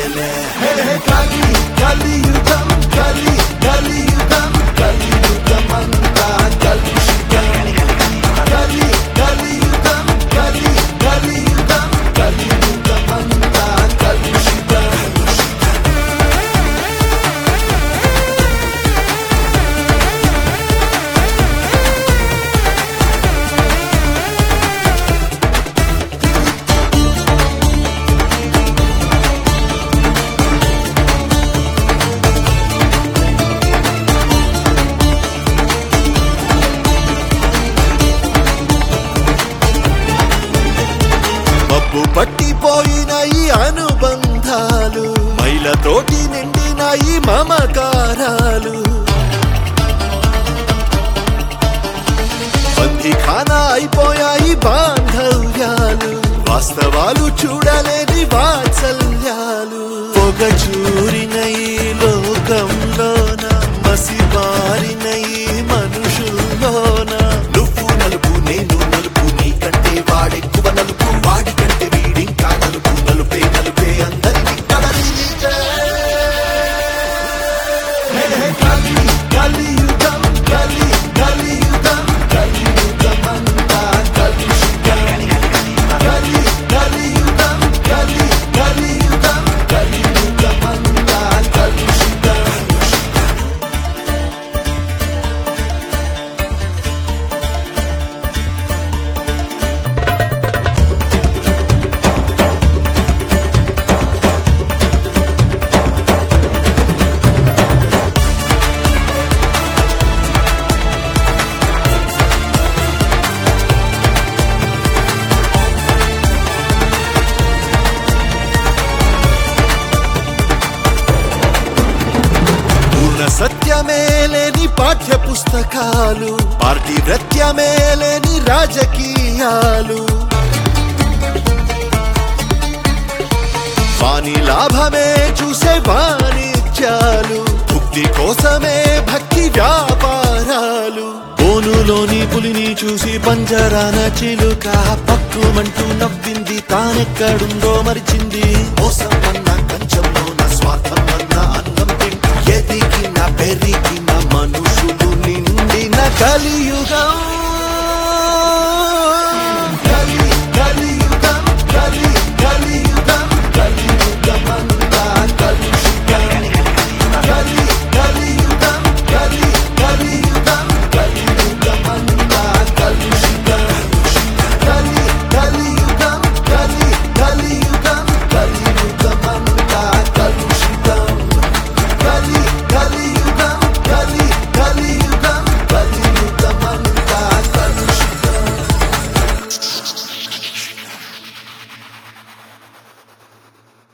తెలియలే కలి కలియుగం కలి కలియుగం కలియుగం అంతా కలుషితం కలి కలియుగం కలి కలియుగం కలియుగం అంతా కలుషితం మబ్బు పట్టిపోయిన ఈ అనుబంధాలు మైలతోటి నిండిన ఈ మమకారాలు బందీఖానా అయిపోయాయి బాంధవ్యాలు వాస్తవాలు చూడలేని వాత్సల్యాలు పొగ చూరిన ఈ లోకంలోన మసిబారిన ఈ మనుషుల్లోన నువ్వు నలుపు నేను నలుపు నీ కంటే వాడెక్కువ నలుపు వాడి కంటే వీడింకా నలుపు నలుపే నలుపే అందరినీ కలలించే. హే హే కలి కలియుగం కలి కలియుగం కలియుగం అంతా కలుషితం కలి కలియుగం కలి కలియుగం కలియుగం అంతా కలుషితం పూర్ణ సత్యమే లేని పాఠ్య పుస్తకాలు పార్టీ వృత్యమే లేని రాజకీయాలు వాణి లాభమే చూసే వాణిజ్యాలు భుక్తి కోసమే భక్తి వ్యాపారాలు బోనులోని పులిని చూసి పంజరాన చిలుక పక్కుమంటూ నవ్వింది తానెక్కడుందో మరిచింది మోస